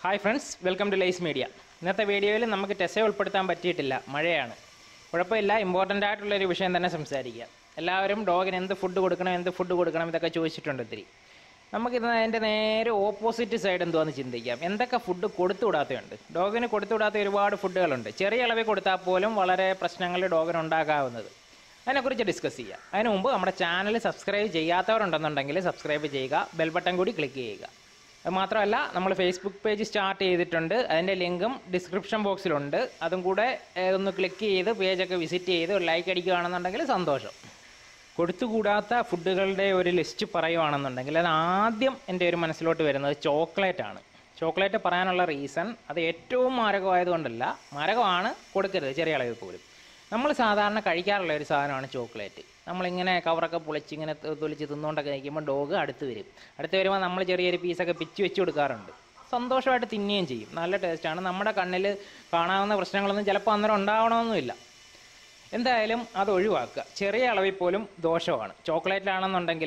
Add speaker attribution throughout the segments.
Speaker 1: Hi friends welcome to Lies media ഇന്നത്തെ വീഡിയോയിൽ നമുക്ക് ടെസ്സെ ഉൾപ്പെടുത്താൻ പറ്റിയിട്ടില്ല മഴയാണ് കുഴപ്പമില്ല ഇമ്പോർട്ടൻ്റ് ആയിട്ടുള്ളൊരു വിഷയം തന്നെ സംസാരിക്കുക എല്ലാവരും ഡോഗിന് എന്ത് ഫുഡ് കൊടുക്കണം എന്ത് ഫുഡ് കൊടുക്കണം ഇതൊക്കെ ചോദിച്ചിട്ടുണ്ട് ഒത്തിരി നമുക്കിത് അതിൻ്റെ നേരെ ഓപ്പോസിറ്റ് സൈഡ് എന്തുവാന്ന് ചിന്തിക്കാം എന്തൊക്കെ ഫുഡ് കൊടുത്തു വിടാത്തതുണ്ട് ഡോഗിന് കൊടുത്തു വിടാത്ത ഒരുപാട് ഫുഡുകളുണ്ട് ചെറിയ അളവിൽ കൊടുത്താൽ പോലും വളരെ പ്രശ്നങ്ങൾ ഡോഗിന് ഉണ്ടാകാവുന്നത് അതിനെക്കുറിച്ച് ഡിസ്കസ് ചെയ്യാം അതിന് മുമ്പ് നമ്മുടെ ചാനൽ സബ്സ്ക്രൈബ് ചെയ്യാത്തവരുണ്ടെന്നുണ്ടെങ്കിൽ സബ്സ്ക്രൈബ് ചെയ്യുക ബെൽ ബട്ടൺ കൂടി ക്ലിക്ക് ചെയ്യുക അത് മാത്രമല്ല നമ്മൾ ഫേസ്ബുക്ക് പേജ് സ്റ്റാർട്ട് ചെയ്തിട്ടുണ്ട് അതിൻ്റെ ലിങ്കും ഡിസ്ക്രിപ്ഷൻ ബോക്സിലുണ്ട് അതും കൂടെ ഏഹ്, ഒന്ന് ക്ലിക്ക് ചെയ്ത് പേജൊക്കെ വിസിറ്റ് ചെയ്ത് ഒരു ലൈക്ക് അടിക്കുകയാണെന്നുണ്ടെങ്കിൽ സന്തോഷം കൊടുത്തുകൂടാത്ത ഫുഡുകളുടെ ഒരു ലിസ്റ്റ് പറയുവാണെന്നുണ്ടെങ്കിൽ അത് ആദ്യം എൻ്റെ ഒരു മനസ്സിലോട്ട് വരുന്നത് ചോക്ലേറ്റ് ആണ് ചോക്ലേറ്റ് പറയാനുള്ള റീസൺ അത് ഏറ്റവും മാരകമായതുകൊണ്ടല്ല മാരകമാണ് കൊടുക്കരുത് ചെറിയ അളവിൽ പോലും നമ്മൾ സാധാരണ കഴിക്കാറുള്ള ഒരു സാധനമാണ് ചോക്ലേറ്റ് നമ്മളിങ്ങനെ കവറൊക്കെ പൊളിച്ച് ഇങ്ങനെ ത- തൊലിച്ച് തിന്നുകൊണ്ടൊക്കെ നിൽക്കുമ്പോൾ ഡോഗ് അടുത്ത് വരും അടുത്ത് വരുമ്പോൾ നമ്മൾ ചെറിയൊരു പീസൊക്കെ പിച്ച് വെച്ച് കൊടുക്കാറുണ്ട് സന്തോഷമായിട്ട് തിന്നുകയും ചെയ്യും നല്ല ടേസ്റ്റാണ് നമ്മുടെ കണ്ണിൽ കാണാവുന്ന പ്രശ്നങ്ങളൊന്നും ചിലപ്പോൾ അന്നേരം ഉണ്ടാവണമെന്നുമില്ല എന്തായാലും അത് ഒഴിവാക്കുക ചെറിയ അളവിൽ പോലും ദോഷമാണ് ചോക്ലേറ്റിലാണെന്നുണ്ടെങ്കിൽ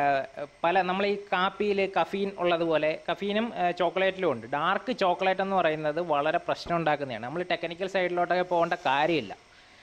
Speaker 1: പല നമ്മൾ ഈ കാപ്പിയിൽ കഫീൻ ഉള്ളതുപോലെ കഫീനും ആ, ചോക്ലേറ്റിലും ഉണ്ട് ഡാർക്ക് ചോക്ലേറ്റ് എന്ന് പറയുന്നത് വളരെ പ്രശ്നം ഉണ്ടാക്കുന്നതാണ് നമ്മൾ ടെക്നിക്കൽ സൈഡിലോട്ടൊക്കെ പോകേണ്ട കാര്യമില്ല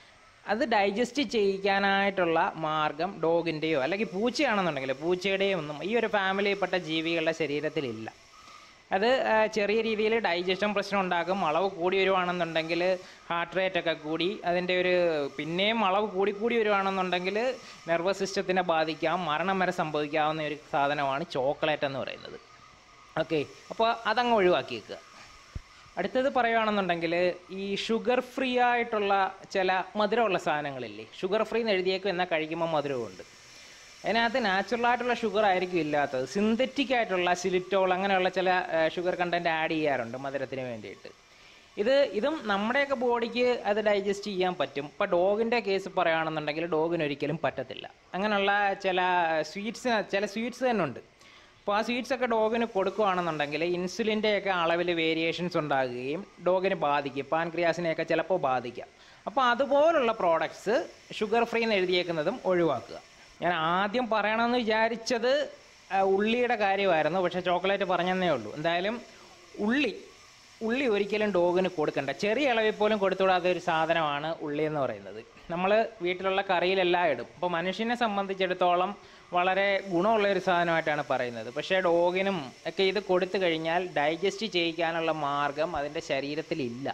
Speaker 1: അത് ഡൈജസ്റ്റ് ചെയ്യിക്കാനായിട്ടുള്ള മാർഗം ഡോഗിൻ്റെയോ അല്ലെങ്കിൽ പൂച്ചയാണെന്നുണ്ടെങ്കിൽ പൂച്ചയുടെയോ ഒന്നും ഈ ഒരു ഫാമിലിയിൽപ്പെട്ട ജീവികളുടെ ശരീരത്തിലില്ല അത് ആ, ചെറിയ രീതിയിൽ ഡൈജഷൻ പ്രശ്നം ഉണ്ടാക്കും അളവ് കൂടി വരുവാണെന്നുണ്ടെങ്കിൽ ഹാർട്ട് റേറ്റ് ഒക്കെ കൂടി അതിൻ്റെ ഒരു പിന്നെയും അളവ് കൂടി കൂടി വരുവാണെന്നുണ്ടെങ്കിൽ നെർവസ് സിസ്റ്റത്തിനെ ബാധിക്കാം മരണം വരെ സംഭവിക്കാവുന്ന ഒരു സാധനമാണ് ചോക്ലേറ്റ് എന്ന് പറയുന്നത് ഓക്കെ അപ്പോൾ അതങ്ങ് ഒഴിവാക്കി വെക്കുക അടുത്തത് പറയുകയാണെന്നുണ്ടെങ്കിൽ ഈ ഷുഗർ ഫ്രീ ആയിട്ടുള്ള ചില മധുരമുള്ള സാധനങ്ങളില്ലേ ഷുഗർ ഫ്രീ എന്ന് എഴുതിയേക്കും എന്നാൽ കഴിക്കുമ്പോൾ മധുരമുണ്ട് അതിനകത്ത് നാച്ചുറൽ ആയിട്ടുള്ള ഷുഗർ ആയിരിക്കും ഇല്ലാത്തത് സിന്തറ്റിക് ആയിട്ടുള്ള സിലിറ്റോൾ അങ്ങനെയുള്ള ചില ഷുഗർ കണ്ടന്റ് ആഡ് ചെയ്യാറുണ്ട് മധുരത്തിന് വേണ്ടിയിട്ട് ഇത് ഇതും നമ്മുടെയൊക്കെ ബോഡിക്ക് അത് ഡൈജസ്റ്റ് ചെയ്യാൻ പറ്റും ഇപ്പോൾ ഡോഗിൻ്റെ കേസ് പറയുകയാണെന്നുണ്ടെങ്കിൽ ഡോഗിന് ഒരിക്കലും പറ്റത്തില്ല അങ്ങനെയുള്ള ചില സ്വീറ്റ്സ് ചില സ്വീറ്റ്സ് തന്നെ ഉണ്ട് അപ്പോൾ ആ സ്വീറ്റ്സ് ഒക്കെ ഡോഗിന് കൊടുക്കുകയാണെന്നുണ്ടെങ്കിൽ ഇൻസുലിൻ്റെയൊക്കെ അളവിൽ വേരിയേഷൻസ് ഉണ്ടാകുകയും ഡോഗിന് ബാധിക്കും പാൻക്രിയാസിനെയൊക്കെ ചിലപ്പോൾ ബാധിക്കാം അപ്പോൾ അതുപോലുള്ള പ്രോഡക്ട്സ് ഷുഗർ ഫ്രീ എന്ന് എഴുതിയേക്കുന്നതും ഒഴിവാക്കുക ഞാൻ ആദ്യം പറയണമെന്ന് വിചാരിച്ചത് ആ, ഉള്ളിയുടെ കാര്യമായിരുന്നു പക്ഷേ ചോക്ലേറ്റ് പറഞ്ഞതേ ഉള്ളൂ എന്തായാലും ഉള്ളി ഉള്ളി ഒരിക്കലും ഡോഗിന് കൊടുക്കണ്ട ചെറിയ അളവിൽ പോലും കൊടുത്തുവിടാത്ത ഒരു സാധനമാണ് ഉള്ളി എന്ന് പറയുന്നത് നമ്മൾ വീട്ടിലുള്ള കറിയിലെല്ലാം ഇടും അപ്പോൾ മനുഷ്യനെ സംബന്ധിച്ചിടത്തോളം വളരെ ഗുണമുള്ള ഒരു സാധനമായിട്ടാണ് പറയുന്നത് പക്ഷേ ഡോഗിനും ഒക്കെ ഇത് കൊടുത്തു കഴിഞ്ഞാൽ ഡൈജസ്റ്റ് ചെയ്യിക്കാനുള്ള മാർഗം അതിൻ്റെ ശരീരത്തിലില്ല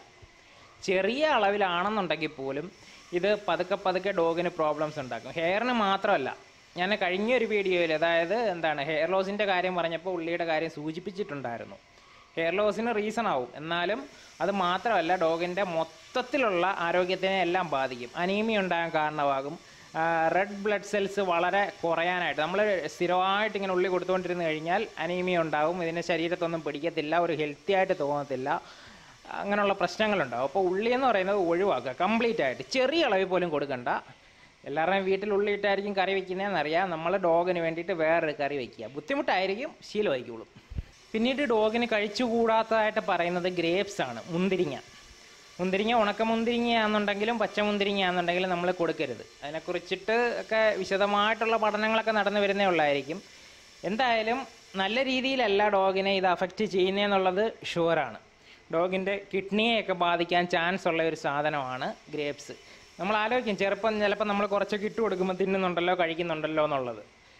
Speaker 1: ചെറിയ അളവിലാണെന്നുണ്ടെങ്കിൽ പോലും ഇത് പതുക്കെ പതുക്കെ ഡോഗിന് പ്രോബ്ലംസ് ഉണ്ടാക്കും ഹെയറിന് മാത്രമല്ല ഞാൻ കഴിഞ്ഞ ഒരു വീഡിയോയിൽ അതായത് എന്താണ് ഹെയർ ലോസിൻ്റെ കാര്യം പറഞ്ഞപ്പോൾ ഉള്ളിയുടെ കാര്യം സൂചിപ്പിച്ചിട്ടുണ്ടായിരുന്നു ഹെയർ ലോസിന് റീസൺ ആവും എന്നാലും അത് മാത്രമല്ല ഡോഗിൻ്റെ മൊത്തത്തിലുള്ള ആരോഗ്യത്തിനെ എല്ലാം ബാധിക്കും അനീമിയ ഉണ്ടാകാൻ കാരണമാകും റെഡ് ബ്ലഡ് സെൽസ് വളരെ കുറയാനായിട്ട് നമ്മൾ സ്ഥിരമായിട്ട് ഇങ്ങനെ ഉള്ളി കൊടുത്തുകൊണ്ടിരുന്ന് കഴിഞ്ഞാൽ അനീമിയ ഉണ്ടാവും ഇതിൻ്റെ ശരീരത്തൊന്നും പിടിക്കത്തില്ല ഒരു ഹെൽത്തി ആയിട്ട് തോന്നത്തില്ല അങ്ങനെയുള്ള പ്രശ്നങ്ങളുണ്ടാവും അപ്പോൾ ഉള്ളി എന്ന് പറയുന്നത് ഒഴിവാക്കുക കംപ്ലീറ്റ് ആയിട്ട് ചെറിയ അളവിൽ പോലും കൊടുക്കണ്ട എല്ലാവരുടെയും വീട്ടിൽ ഉള്ളി ഇട്ടായിരിക്കും കറി വെക്കുന്നതെന്ന് അറിയാം നമ്മൾ ഡോഗിന് വേണ്ടിയിട്ട് വേറൊരു കറി വയ്ക്കുക ബുദ്ധിമുട്ടായിരിക്കും ശീലമായിക്കോളും പിന്നീട് ഡോഗിന് കഴിച്ചുകൂടാത്തതായിട്ട് പറയുന്നത് ഗ്രേപ്സ് ആണ് മുന്തിരിങ്ങ മുന്തിരിങ്ങ ഉണക്ക മുന്തിരിങ്ങയാണെന്നുണ്ടെങ്കിലും പച്ച മുന്തിരിങ്ങയാണെന്നുണ്ടെങ്കിലും നമ്മൾ കൊടുക്കരുത് അതിനെക്കുറിച്ചിട്ട് ഒക്കെ വിശദമായിട്ടുള്ള പഠനങ്ങളൊക്കെ നടന്നു വരുന്നേ ഉള്ളായിരിക്കും എന്തായാലും നല്ല രീതിയിലല്ല ഡോഗിനെ ഇത് അഫക്റ്റ് ചെയ്യുന്നതെന്നുള്ളത് ഷുവറാണ് ഡോഗിൻ്റെ കിഡ്നിയെയൊക്കെ ബാധിക്കാൻ ചാൻസ് ഉള്ള ഒരു സാധനമാണ് ഗ്രേപ്സ് നമ്മൾ ആലോചിക്കും ചെറുപ്പം ചിലപ്പോൾ നമ്മൾ കുറച്ചൊക്കെ ഇട്ട് കൊടുക്കുമ്പോൾ തിന്നുന്നുണ്ടല്ലോ കഴിക്കുന്നുണ്ടല്ലോ എന്നുള്ളത്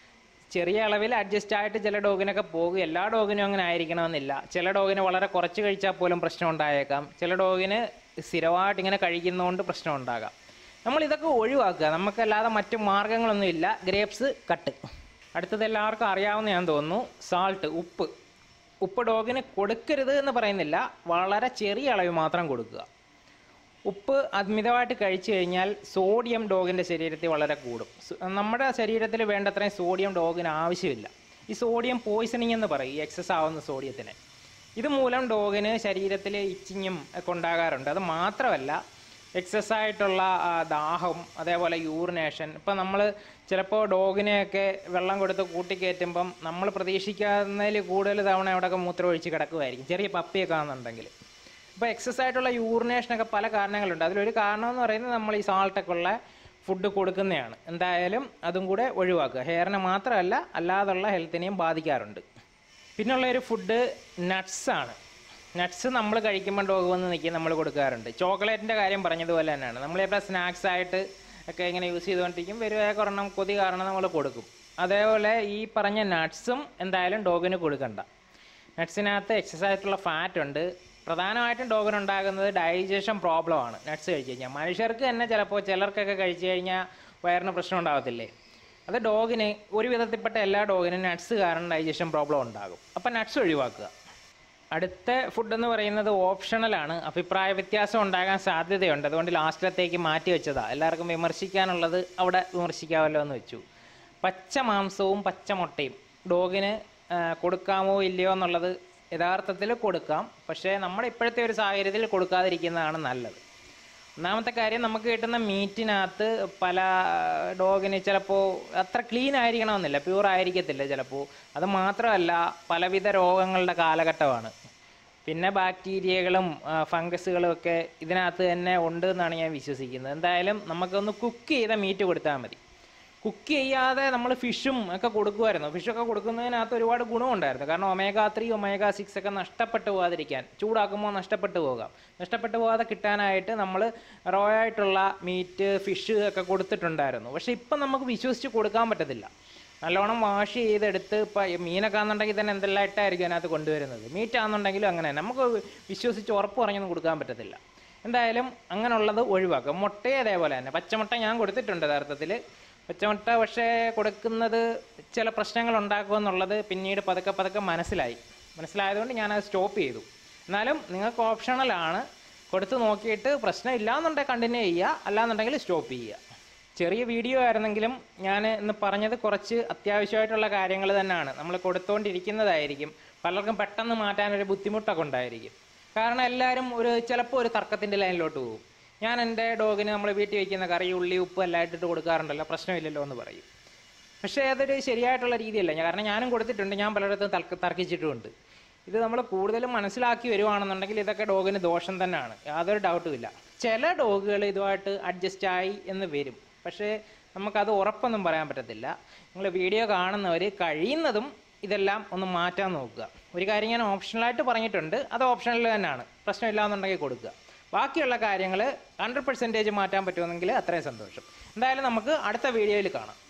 Speaker 1: ചെറിയ അളവിൽ അഡ്ജസ്റ്റ് ആയിട്ട് ചില ഡോഗിനൊക്കെ പോകും എല്ലാ ഡോഗിനും അങ്ങനെ ആയിരിക്കണമെന്നില്ല ചില ഡോഗിന് വളരെ കുറച്ച് കഴിച്ചാൽ പോലും പ്രശ്നം ഉണ്ടായേക്കാം ചില ഡോഗിന് സ്ഥിരമായിട്ട് ഇങ്ങനെ കഴിക്കുന്നതുകൊണ്ട് പ്രശ്നം ഉണ്ടാകാം നമ്മൾ ഇതൊക്കെ ഒഴിവാക്കുക നമുക്കല്ലാതെ മറ്റു മാർഗങ്ങളൊന്നുമില്ല ഗ്രേപ്സ് കട്ട് അടുത്തത് എല്ലാവർക്കും അറിയാവുന്ന ഞാൻ തോന്നുന്നു സാൾട്ട് ഉപ്പ് ഉപ്പ് ഡോഗിന് കൊടുക്കരുത് എന്ന് പറയുന്നില്ല വളരെ ചെറിയ അളവിൽ മാത്രം കൊടുക്കുക ഉപ്പ് അമിതമായിട്ട് കഴിച്ചു കഴിഞ്ഞാൽ സോഡിയം ഡോഗിൻ്റെ ശരീരത്തിൽ വളരെ കൂടും സ- നമ്മുടെ ശരീരത്തിൽ വേണ്ടത്രയും സോഡിയം ഡോഗിന് ആവശ്യമില്ല ഈ സോഡിയം പോയിസണിങ് എന്ന് പറയും ഈ എക്സസ് ആവുന്ന സോഡിയത്തിന് ഇത് മൂലം ഡോഗിന് ശരീരത്തിൽ ഇച്ചിങ്ങും ഒക്കെ ഉണ്ടാകാറുണ്ട് അത് മാത്രമല്ല എക്സസ് ആയിട്ടുള്ള ആ, ദാഹം അതേപോലെ യൂറിനേഷൻ ഇപ്പം നമ്മൾ ചിലപ്പോൾ ഡോഗിനെയൊക്കെ വെള്ളം കൊടുത്ത് കൂട്ടിക്കയറ്റുമ്പം നമ്മൾ പ്രതീക്ഷിക്കാവുന്നതിൽ കൂടുതൽ തവണ അവിടെയൊക്കെ മൂത്രം ഒഴിച്ച് കിടക്കുമായിരിക്കും ചെറിയ പപ്പിയൊക്കെ ആണെന്നുണ്ടെങ്കിൽ ഇപ്പോൾ എക്സസ് ആയിട്ടുള്ള യൂറിനേഷനൊക്കെ പല കാരണങ്ങളുണ്ട് അതിലൊരു കാരണം എന്ന് പറയുന്നത് നമ്മൾ ഈ സാൾട്ടൊക്കെ ഉള്ള ഫുഡ് കൊടുക്കുന്നതാണ് എന്തായാലും അതും കൂടെ ഒഴിവാക്കുക ഹെയറിനെ മാത്രമല്ല അല്ലാതുള്ള ഹെൽത്തിനെയും ബാധിക്കാറുണ്ട് പിന്നുള്ള ഒരു ഫുഡ് നട്ട്സാണ് നട്ട്സ് നമ്മൾ കഴിക്കുമ്പോൾ ഡോഗ് വന്ന് നിൽക്കി നമ്മൾ കൊടുക്കാറുണ്ട് ചോക്ലേറ്റിൻ്റെ കാര്യം പറഞ്ഞതുപോലെ തന്നെയാണ് നമ്മളിപ്പോൾ സ്നാക്സ് ആയിട്ട് ഒക്കെ ഇങ്ങനെ യൂസ് ചെയ്തുകൊണ്ടിരിക്കും വരുവായ കാരണം കൊതി കാരണം നമ്മൾ കൊടുക്കും അതേപോലെ ഈ പറഞ്ഞ നട്ട്സും എന്തായാലും ഡോഗിന് കൊടുക്കണ്ട നട്ട്സിനകത്ത് എക്സസ് ആയിട്ടുള്ള ഫാറ്റ് ഉണ്ട് പ്രധാനമായിട്ടും ഡോഗിനുണ്ടാകുന്നത് ഡൈജഷൻ പ്രോബ്ലമാണ് നട്ട്സ് കഴിച്ച് കഴിഞ്ഞാൽ മനുഷ്യർക്ക് തന്നെ ചിലപ്പോൾ ചിലർക്കൊക്കെ കഴിച്ച് കഴിഞ്ഞാൽ വയറിന് പ്രശ്നം ഉണ്ടാകത്തില്ലേ അത് ഡോഗിന് ഒരു വിധത്തിൽപ്പെട്ട എല്ലാ ഡോഗിനും നട്ട്സ് കാരണം ഡൈജഷൻ പ്രോബ്ലം ഉണ്ടാകും അപ്പം നട്ട്സ് ഒഴിവാക്കുക അടുത്ത ഫുഡ് എന്ന് പറയുന്നത് ഓപ്ഷണലാണ് അഭിപ്രായ വ്യത്യാസം ഉണ്ടാകാൻ സാധ്യതയുണ്ട് അതുകൊണ്ട് ലാസ്റ്റിലത്തേക്ക് മാറ്റി വെച്ചതാണ് എല്ലാവർക്കും വിമർശിക്കാനുള്ളത് അവിടെ വിമർശിക്കാമല്ലോ എന്ന് വെച്ചു പച്ച മാംസവും പച്ച മുട്ടയും ഡോഗിന് ആ, കൊടുക്കാമോ ഇല്ലയോ എന്നുള്ളത് യഥാർത്ഥത്തിൽ കൊടുക്കാം പക്ഷേ നമ്മുടെ ഇപ്പോഴത്തെ ഒരു സാഹചര്യത്തിൽ കൊടുക്കാതിരിക്കുന്നതാണ് നല്ലത് ഒന്നാമത്തെ കാര്യം നമുക്ക് കിട്ടുന്ന മീറ്റിനകത്ത് പല ഡോഗിന് ചിലപ്പോൾ അത്ര ക്ലീൻ ആയിരിക്കണമെന്നില്ല പ്യൂർ ആയിരിക്കത്തില്ല ചിലപ്പോൾ അത് മാത്രമല്ല പലവിധ രോഗങ്ങളുടെ കാലഘട്ടമാണ് പിന്നെ ബാക്ടീരിയകളും ആ, ഫംഗസുകളും ഒക്കെ ഇതിനകത്ത് തന്നെ ഉണ്ട് എന്നാണ് ഞാൻ വിശ്വസിക്കുന്നത് എന്തായാലും നമുക്കൊന്ന് കുക്ക് ചെയ്ത മീറ്റ് കൊടുത്താൽ മതി കുക്ക് ചെയ്യാതെ നമ്മൾ ഫിഷും ഒക്കെ കൊടുക്കുമായിരുന്നു ഫിഷൊക്കെ കൊടുക്കുന്നതിനകത്ത് ഒരുപാട് ഗുണമുണ്ടായിരുന്നു കാരണം ഒമേഗ ത്രീ ഒമേഗ സിക്സ് ഒക്കെ നഷ്ടപ്പെട്ടു പോകാതിരിക്കാൻ ചൂടാക്കുമ്പോൾ നഷ്ടപ്പെട്ടു പോകാം നഷ്ടപ്പെട്ടു പോകാതെ കിട്ടാനായിട്ട് നമ്മൾ റോ ആയിട്ടുള്ള മീറ്റ് ഫിഷ് ഒക്കെ കൊടുത്തിട്ടുണ്ടായിരുന്നു പക്ഷെ ഇപ്പം നമുക്ക് വിശ്വസിച്ച് കൊടുക്കാൻ പറ്റത്തില്ല നല്ലോണം വാഷ് ചെയ്തെടുത്ത് ഇപ്പം മീനൊക്കെ ആണെന്നുണ്ടെങ്കിൽ തന്നെ എന്തെല്ലാം ഇട്ടായിരിക്കും അതിനകത്ത് കൊണ്ടുവരുന്നത് മീറ്റ് ആണെന്നുണ്ടെങ്കിലും അങ്ങനെ തന്നെ. നമുക്ക് വിശ്വസിച്ച് ഉറപ്പ് പറഞ്ഞൊന്നും കൊടുക്കാൻ പറ്റത്തില്ല എന്തായാലും അങ്ങനെയുള്ളത് ഒഴിവാക്കുക മുട്ടയും അതേപോലെ തന്നെ പച്ചമുട്ട ഞാൻ കൊടുത്തിട്ടുണ്ട് യഥാർത്ഥത്തിൽ പച്ചമുട്ട പക്ഷേ കൊടുക്കുന്നത് ചില പ്രശ്നങ്ങൾ ഉണ്ടാക്കുമെന്നുള്ളത് പിന്നീട് പതുക്കെ പതുക്കെ മനസ്സിലായി മനസ്സിലായതുകൊണ്ട് ഞാനത് സ്റ്റോപ്പ് ചെയ്തു എന്നാലും നിങ്ങൾക്ക് ഓപ്ഷണലാണ് കൊടുത്ത് നോക്കിയിട്ട് പ്രശ്നമില്ല എന്നുണ്ടെങ്കിൽ കണ്ടിന്യൂ ചെയ്യുക അല്ലാന്നുണ്ടെങ്കിൽ സ്റ്റോപ്പ് ചെയ്യുക ചെറിയ വീഡിയോ ആയിരുന്നെങ്കിലും ഞാൻ ഇന്ന് പറഞ്ഞത് കുറച്ച് അത്യാവശ്യമായിട്ടുള്ള കാര്യങ്ങൾ തന്നെയാണ് നമ്മൾ കൊടുത്തുകൊണ്ടിരിക്കുന്നതായിരിക്കും പലർക്കും പെട്ടെന്ന് മാറ്റാനൊരു ബുദ്ധിമുട്ടൊക്കെ ഉണ്ടായിരിക്കും കാരണം എല്ലാവരും ഒരു ചിലപ്പോൾ ഒരു തർക്കത്തിൻ്റെ ലൈനിലോട്ട് പോകും ഞാൻ എൻ്റെ ഡോഗിന് നമ്മൾ വീട്ടിൽ വയ്ക്കുന്ന കറി ഉള്ളി ഉപ്പ് എല്ലാം ഇട്ടിട്ട് കൊടുക്കാറുണ്ടല്ലോ പ്രശ്നമില്ലല്ലോ എന്ന് പറയും പക്ഷേ അതൊരു ശരിയായിട്ടുള്ള രീതിയല്ല ഞാൻ- കാരണം ഞാനും കൊടുത്തിട്ടുണ്ട് ഞാൻ പലയിടത്തും തർക്ക തർക്കിച്ചിട്ടുമുണ്ട് ഇത് നമ്മൾ കൂടുതലും മനസ്സിലാക്കി വരുവാണെന്നുണ്ടെങ്കിൽ ഇതൊക്കെ ഡോഗിന് ദോഷം തന്നെയാണ് യാതൊരു ഡൗട്ടും ഇല്ല ചില ഡോഗുകൾ ഇതുമായിട്ട് അഡ്ജസ്റ്റ് ആയി എന്ന് വരും പക്ഷേ നമുക്കത് ഉറപ്പൊന്നും പറയാൻ പറ്റത്തില്ല നിങ്ങൾ വീഡിയോ കാണുന്നവർ കഴിയുന്നതും ഇതെല്ലാം ഒന്ന് മാറ്റാൻ നോക്കുക ഒരു കാര്യം ഞാൻ ഓപ്ഷണലായിട്ട് പറഞ്ഞിട്ടുണ്ട് അത് ഓപ്ഷണൽ തന്നെയാണ് പ്രശ്നമില്ല എന്നുണ്ടെങ്കിൽ കൊടുക്കുക ബാക്കിയുള്ള കാര്യങ്ങൾ ഹൺഡ്രഡ് പെർസെൻറ്റേജ് മാറ്റാൻ പറ്റുമെന്നെങ്കിൽ അത്രയും സന്തോഷം എന്തായാലും നമുക്ക് അടുത്ത വീഡിയോയിൽ കാണാം